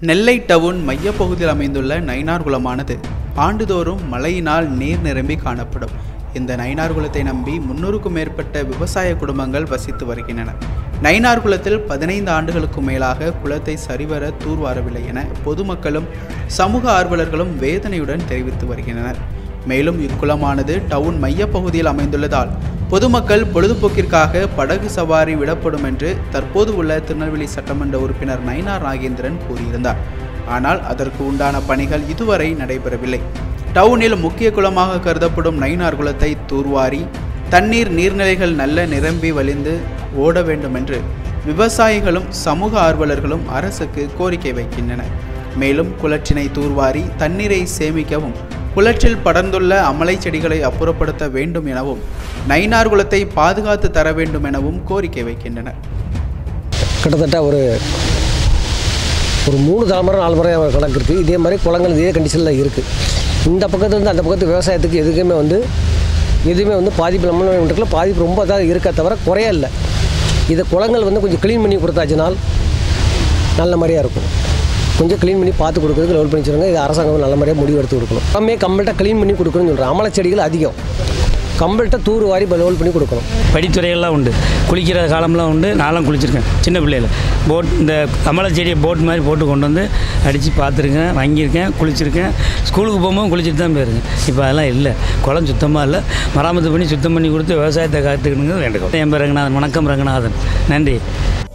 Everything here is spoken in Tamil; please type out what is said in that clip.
நெல்லை டவுன் மையப்பகுதியில் அமைந்துள்ள நயினார்குளமானது ஆண்டுதோறும் மழையினால் நீர் நிரம்பி காணப்படும் இந்த நயினார்குளத்தை நம்பி முன்னூறுக்கும் மேற்பட்ட விவசாய குடும்பங்கள் வசித்து வருகின்றன நயினார்குளத்தில் பதினைந்து ஆண்டுகளுக்கும் மேலாக குளத்தை சரிவர தூர்வாரவில்லை என பொதுமக்களும் சமூக ஆர்வலர்களும் வேதனையுடன் தெரிவித்து வருகின்றனர் மேலும் இக்குளமானது டவுன் மையப்பகுதியில் அமைந்துள்ளதால் பொதுமக்கள் பொழுதுபோக்கிற்காக படகு சவாரி விடப்படும் என்று தற்போது உள்ள திருநெல்வேலி சட்டமன்ற உறுப்பினர் நயினார் நாகேந்திரன் கூறியிருந்தார் ஆனால் அதற்கு உண்டான பணிகள் இதுவரை நடைபெறவில்லை டவுனில் முக்கிய குளமாக கருதப்படும் நயினார் குளத்தை தூர்வாரி தண்ணீர் நீர்நிலைகள் நல்ல நிரம்பி வழிந்து ஓட வேண்டும் என்று விவசாயிகளும் சமூக ஆர்வலர்களும் அரசுக்கு கோரிக்கை வைக்கின்றனர் மேலும் குளற்றினை தூர்வாரி தண்ணீரை சேமிக்கவும் குளற்றில் படர்ந்துள்ள அமலை செடிகளை அப்புறப்படுத்த வேண்டும் எனவும் நயினார் குளத்தை பாதுகாத்து தர வேண்டும் எனவும் கோரிக்கை வைக்கின்றனர் கிட்டத்தட்ட ஒரு ஒரு மூணு தலைமுறை நாலு முறை கணக்கு இருக்குது இதே மாதிரி குளங்கள் இதே கண்டிஷனில் இருக்குது இந்த பக்கத்துலேருந்து அந்த பக்கத்து விவசாயத்துக்கு எதுக்குமே வந்து எதுவுமே வந்து பாதிப்பு நம்ம வீட்டுக்குள்ள பாதிப்பு ரொம்ப தான் இருக்கே தவிர குறைய இல்லை இதை குளங்கள் வந்து கொஞ்சம் க்ளீன் பண்ணி கொடுத்தாச்சுனால் நல்ல மாதிரியாக இருக்கும் கொஞ்சம் க்ளீன் பண்ணி பார்த்து கொடுக்குறதுக்கு லெவல் பண்ணி வச்சுருங்க இது அரசாங்கம் நல்ல மாதிரியாக முடிவு எடுத்து கொடுக்கணும் எல்லாமே கம்ப்ளீட்டாக க்ளீன் பண்ணி கொடுக்கணும்னு சொல்கிறேன் அமலை செடிகள் அதிகம் கம்ப்ளீட்டாக தூர் வாரி லெவல் பண்ணி கொடுக்கணும் படித்துறையெல்லாம் உண்டு குளிக்கிற காலம்லாம் உண்டு நான்லாம் குளிச்சிருக்கேன் சின்ன பிள்ளையில போட் இந்த கமலை செடியை போட் மாதிரி போட்டு கொண்டு வந்து அடித்து பார்த்துருக்கேன் வாங்கியிருக்கேன் குளிச்சிருக்கேன் ஸ்கூலுக்கு போகும்போது குளிச்சுட்டு தான் போயிருக்கேன் இப்போ அதெல்லாம் இல்லை குளம் சுத்தமாக இல்லை மராமத்து பண்ணி சுத்தம் பண்ணி கொடுத்து விவசாயத்தை காத்துக்கணுங்கிறது வேண்டுகோள் என் பேர் ரங்கநாதன் வணக்கம் ரங்கநாதன் நன்றி